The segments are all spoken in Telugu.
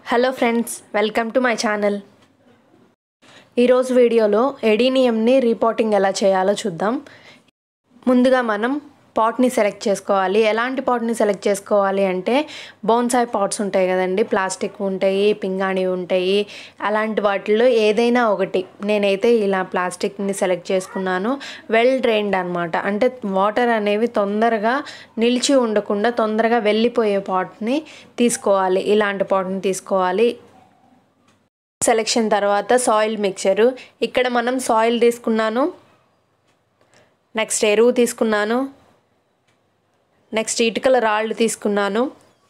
hello friends welcome to my channel ఈరోజు వీడియోలో ఎడీనియంని రీపోటింగ్ ఎలా చేయాలో చూద్దాం ముందుగా మనం పాట్ని సెలెక్ట్ చేసుకోవాలి ఎలాంటి పాట్ని సెలెక్ట్ చేసుకోవాలి అంటే బోన్సాయ్ పాట్స్ ఉంటాయి కదండి ప్లాస్టిక్ ఉంటాయి పింగాణి ఉంటాయి అలాంటి వాటిల్లో ఏదైనా ఒకటి నేనైతే ఇలా ప్లాస్టిక్ని సెలెక్ట్ చేసుకున్నాను వెల్ డ్రైన్డ్ అనమాట అంటే వాటర్ అనేవి తొందరగా నిలిచి ఉండకుండా తొందరగా వెళ్ళిపోయే పాట్ని తీసుకోవాలి ఇలాంటి పాట్ని తీసుకోవాలి సెలెక్షన్ తర్వాత సాయిల్ మిక్చరు ఇక్కడ మనం సాయిల్ తీసుకున్నాను నెక్స్ట్ ఎరువు తీసుకున్నాను నెక్స్ట్ ఇటుకల రాళ్ళు తీసుకున్నాను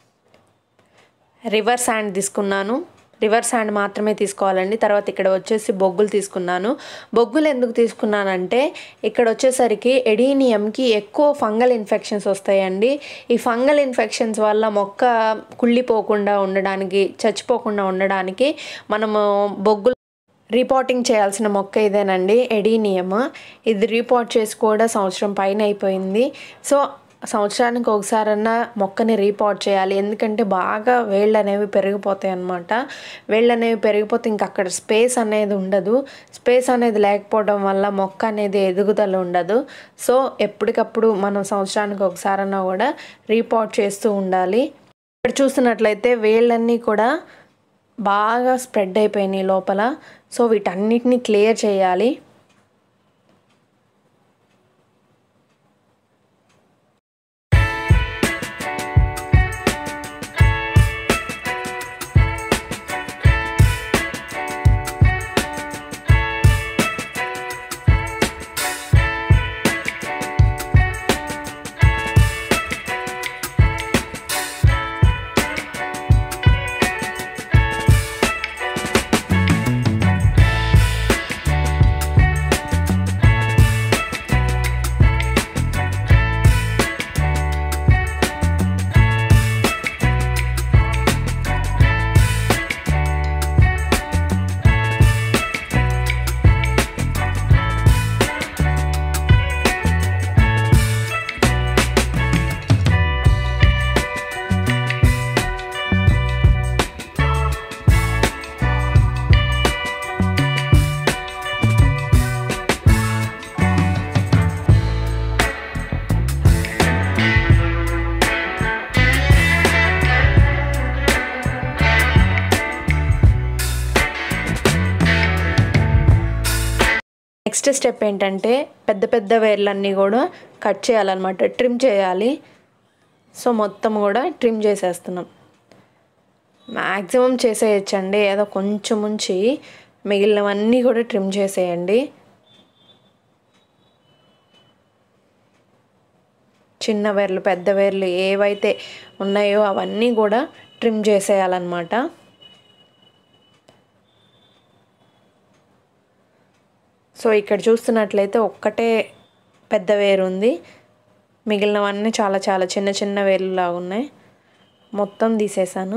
రివర్ శాండ్ తీసుకున్నాను రివర్ శాండ్ మాత్రమే తీసుకోవాలండి తర్వాత ఇక్కడ వచ్చేసి బొగ్గులు తీసుకున్నాను బొగ్గులు ఎందుకు తీసుకున్నానంటే ఇక్కడ వచ్చేసరికి ఎడీనియంకి ఎక్కువ ఫంగల్ ఇన్ఫెక్షన్స్ వస్తాయండి ఈ ఫంగల్ ఇన్ఫెక్షన్స్ వల్ల మొక్క కుళ్ళిపోకుండా ఉండడానికి చచ్చిపోకుండా ఉండడానికి మనము బొగ్గులు రీపోర్టింగ్ చేయాల్సిన మొక్క ఇదేనండి ఎడీనియం ఇది రీపోర్ట్ చేసి కూడా సంవత్సరం పైన అయిపోయింది సో సంవత్సరానికి ఒకసారన్నా మొక్కని రీపోర్ట్ చేయాలి ఎందుకంటే బాగా వేళ్ళు అనేవి పెరిగిపోతాయి అన్నమాట వేళ్ళు అనేవి పెరిగిపోతే ఇంక అక్కడ స్పేస్ అనేది ఉండదు స్పేస్ అనేది లేకపోవడం వల్ల మొక్క అనేది ఎదుగుదల ఉండదు సో ఎప్పటికప్పుడు మనం సంవత్సరానికి ఒకసారన్నా కూడా రీపోర్ట్ చేస్తూ ఉండాలి ఇక్కడ చూస్తున్నట్లయితే వేళ్ళన్నీ కూడా బాగా స్ప్రెడ్ అయిపోయినాయి లోపల సో వీటన్నిటిని క్లియర్ చేయాలి నెక్స్ట్ స్టెప్ ఏంటంటే పెద్ద పెద్ద వేర్లన్నీ కూడా కట్ చేయాలన్నమాట ట్రిమ్ చేయాలి సో మొత్తం కూడా ట్రిమ్ చేసేస్తున్నాం మ్యాక్సిమం చేసేయచ్చండి ఏదో కొంచెం ఉంచి మిగిలినవన్నీ కూడా ట్రిమ్ చేసేయండి చిన్న వేర్లు పెద్ద వేర్లు ఏవైతే ఉన్నాయో అవన్నీ కూడా ట్రిమ్ చేసేయాలన్నమాట సో ఇక్కడ చూస్తున్నట్లయితే ఒక్కటే పెద్ద వేరు ఉంది మిగిలినవన్నీ చాలా చాలా చిన్న చిన్న వేర్లు లాగా ఉన్నాయి మొత్తం తీసేసాను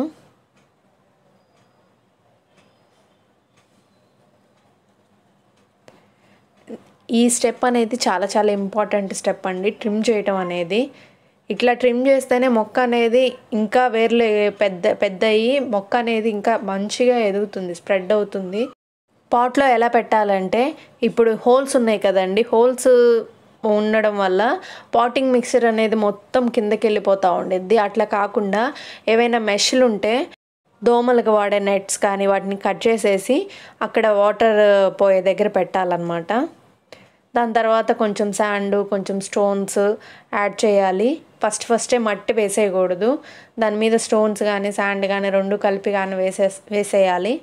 ఈ స్టెప్ అనేది చాలా చాలా ఇంపార్టెంట్ స్టెప్ అండి ట్రిమ్ చేయటం అనేది ఇట్లా ట్రిమ్ చేస్తేనే మొక్క అనేది ఇంకా వేర్లు పెద్ద పెద్ద అయ్యి మొక్క అనేది ఇంకా మంచిగా ఎదుగుతుంది స్ప్రెడ్ అవుతుంది పాట్లో ఎలా పెట్టాలంటే ఇప్పుడు హోల్స్ ఉన్నాయి కదండి హోల్స్ ఉండడం వల్ల పాటింగ్ మిక్సర్ అనేది మొత్తం కిందకి వెళ్ళిపోతూ ఉండేది అట్లా కాకుండా ఏవైనా మెష్లు ఉంటే దోమలకు వాడే నెట్స్ కానీ వాటిని కట్ చేసేసి అక్కడ వాటర్ పోయే దగ్గర పెట్టాలన్నమాట దాని తర్వాత కొంచెం శాండ్ కొంచెం స్టోన్స్ యాడ్ చేయాలి ఫస్ట్ ఫస్టే మట్టి వేసేయకూడదు దాని మీద స్టోన్స్ కానీ శాండ్ కానీ రెండు కలిపి కానీ వేసే వేసేయాలి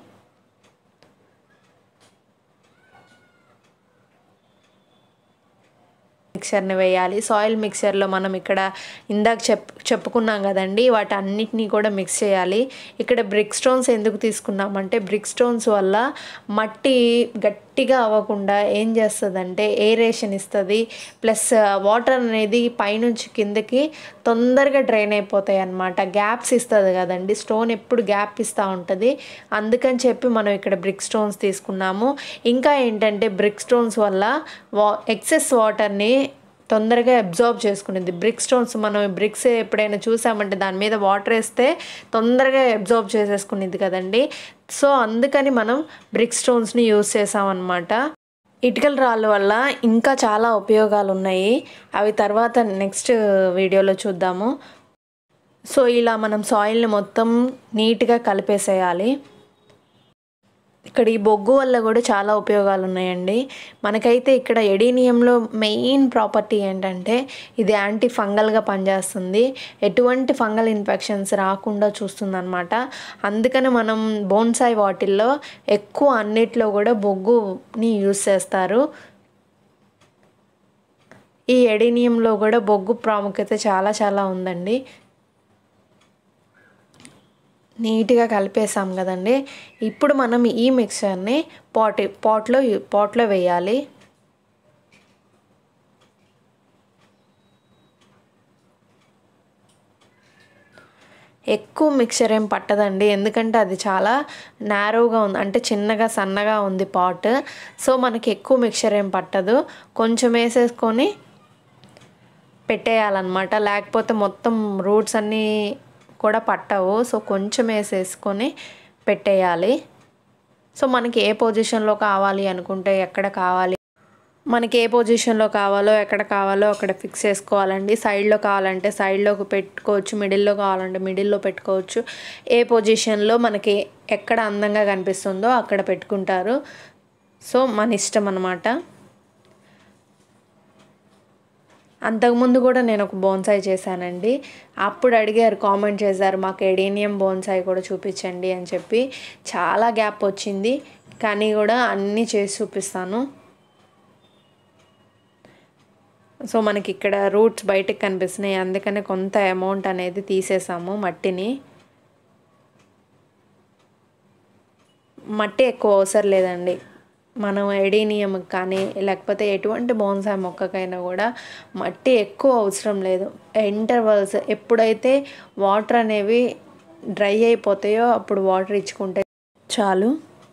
మిక్సర్ని వేయాలి సాయిల్ మిక్సర్లో మనం ఇక్కడ ఇందాక చెప్ చెప్పుకున్నాం కదండి వాటి అన్నిటినీ కూడా మిక్స్ చేయాలి ఇక్కడ బ్రిక్ స్టోన్స్ ఎందుకు తీసుకున్నామంటే బ్రిక్ స్టోన్స్ వల్ల మట్టి గట్టిగా అవ్వకుండా ఏం చేస్తుందంటే ఏరేషన్ ఇస్తుంది ప్లస్ వాటర్ అనేది పైనుంచి కిందకి తొందరగా డ్రైన్ అయిపోతాయి అన్నమాట గ్యాప్స్ ఇస్తుంది కదండి స్టోన్ ఎప్పుడు గ్యాప్ ఇస్తూ ఉంటుంది అందుకని చెప్పి మనం ఇక్కడ బ్రిక్ స్టోన్స్ తీసుకున్నాము ఇంకా ఏంటంటే బ్రిక్ స్టోన్స్ వల్ల వా ఎక్సెస్ వాటర్ని తొందరగా అబ్జార్బ్ చేసుకునేది బ్రిక్ స్టోన్స్ మనం బ్రిక్స్ ఎప్పుడైనా చూసామంటే దాని మీద వాటర్ వేస్తే తొందరగా అబ్జార్బ్ చేసేసుకునేది కదండి సో అందుకని మనం బ్రిక్ స్టోన్స్ని యూస్ చేసామన్నమాట ఇటుకల రాళ్ళ వల్ల ఇంకా చాలా ఉపయోగాలు ఉన్నాయి అవి తర్వాత నెక్స్ట్ వీడియోలో చూద్దాము సో ఇలా మనం సాయిల్ని మొత్తం నీట్గా కలిపేసేయాలి ఇక్కడ ఈ బొగ్గు వల్ల కూడా చాలా ఉపయోగాలు ఉన్నాయండి మనకైతే ఇక్కడ ఎడీనియంలో మెయిన్ ప్రాపర్టీ ఏంటంటే ఇది యాంటీ ఫంగల్గా పనిచేస్తుంది ఎటువంటి ఫంగల్ ఇన్ఫెక్షన్స్ రాకుండా చూస్తుంది అనమాట అందుకని మనం బోన్సాయి వాటిల్లో ఎక్కువ అన్నిట్లో కూడా బొగ్గుని యూస్ చేస్తారు ఈ ఎడీనియంలో కూడా బొగ్గు ప్రాముఖ్యత చాలా చాలా ఉందండి నీట్గా కలిపేసాం కదండి ఇప్పుడు మనం ఈ మిక్చర్ని పాట్ పాట్లో పాట్లో వేయాలి ఎక్కువ మిక్చర్ ఏం పట్టదండి ఎందుకంటే అది చాలా నేరోగా ఉంది అంటే చిన్నగా సన్నగా ఉంది పాట్ సో మనకి ఎక్కువ మిక్చర్ ఏం పట్టదు కొంచెం వేసేసుకొని పెట్టేయాలన్నమాట లేకపోతే మొత్తం రూట్స్ అన్నీ కూడా పట్టవు సో కొంచెం వేసేసుకొని పెట్టేయాలి సో మనకి ఏ పొజిషన్లో కావాలి అనుకుంటే ఎక్కడ కావాలి మనకి ఏ పొజిషన్లో కావాలో ఎక్కడ కావాలో అక్కడ ఫిక్స్ చేసుకోవాలండి సైడ్లో కావాలంటే సైడ్లో పెట్టుకోవచ్చు మిడిల్లో కావాలంటే మిడిల్లో పెట్టుకోవచ్చు ఏ పొజిషన్లో మనకి ఎక్కడ అందంగా కనిపిస్తుందో అక్కడ పెట్టుకుంటారు సో మన ఇష్టం అన్నమాట అంతకుముందు కూడా నేను ఒక బోన్సాయి చేశానండి అప్పుడు అడిగారు కామెంట్ చేశారు మాకు ఎడీనియం బోన్సాయి కూడా చూపించండి అని చెప్పి చాలా గ్యాప్ వచ్చింది కానీ కూడా అన్నీ చేసి చూపిస్తాను సో మనకి ఇక్కడ రూట్స్ బయటకు కనిపిస్తున్నాయి అందుకనే కొంత అమౌంట్ అనేది తీసేసాము మట్టిని మట్టి ఎక్కువ అవసరం లేదండి మనం ఎడీనియం కానీ లేకపోతే ఎటువంటి బోన్సాయి మొక్కకైనా కూడా మట్టి ఎక్కువ అవసరం లేదు ఇంటర్వల్స్ ఎప్పుడైతే వాటర్ అనేవి డ్రై అయిపోతాయో అప్పుడు వాటర్ ఇచ్చుకుంటే చాలు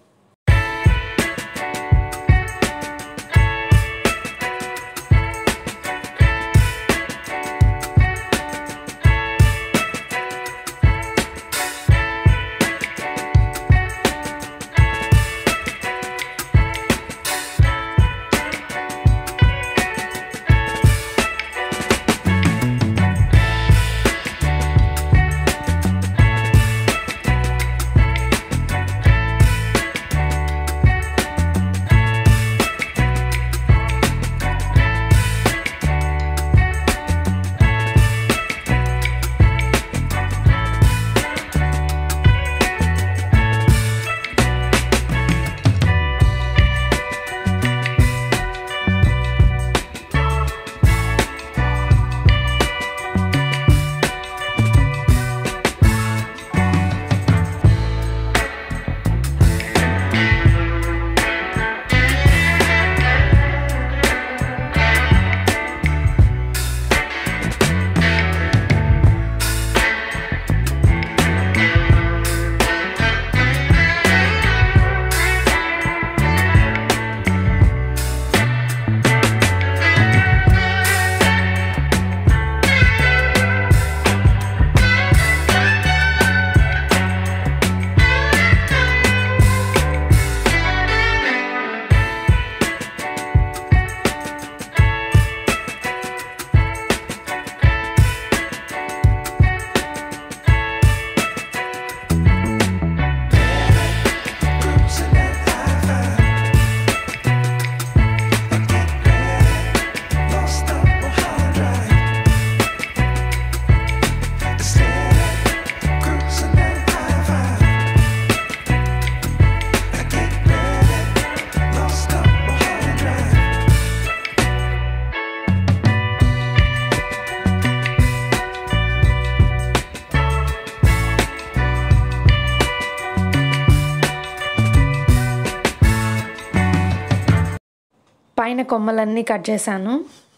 పైన కొమ్మలన్నీ కట్ చేశాను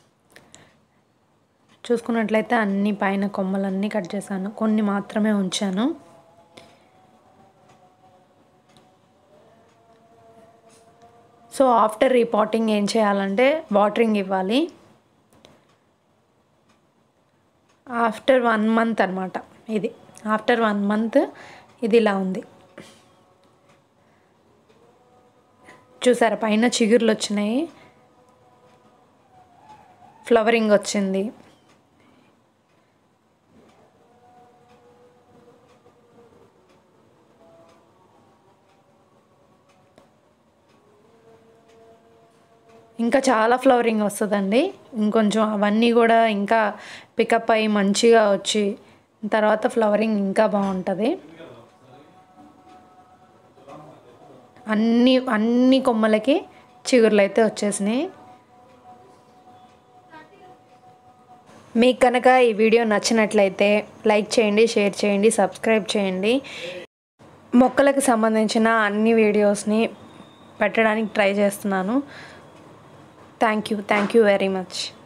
చూసుకున్నట్లయితే అన్ని పైన కొమ్మలన్నీ కట్ చేశాను కొన్ని మాత్రమే ఉంచాను సో ఆఫ్టర్ రీపాటింగ్ ఏం చేయాలంటే వాటరింగ్ ఇవ్వాలి ఆఫ్టర్ వన్ మంత్ అనమాట ఇది ఆఫ్టర్ వన్ మంత్ ఇది ఇలా ఉంది చూసారా పైన చిగుర్లు వచ్చినాయి ఫ్లవరింగ్ వచ్చింది ఇంకా చాలా ఫ్లవరింగ్ వస్తుందండి ఇంకొంచెం అవన్నీ కూడా ఇంకా పికప్ అయ్యి మంచిగా వచ్చి తర్వాత ఫ్లవరింగ్ ఇంకా బాగుంటుంది అన్ని అన్ని కొమ్మలకి చిగుర్లు అయితే వచ్చేసినాయి మీకు కనుక ఈ వీడియో నచ్చినట్లయితే లైక్ చేయండి షేర్ చేయండి సబ్స్క్రైబ్ చేయండి మొక్కలకు సంబంధించిన అన్ని వీడియోస్ని పెట్టడానికి ట్రై చేస్తున్నాను thank you thank you very much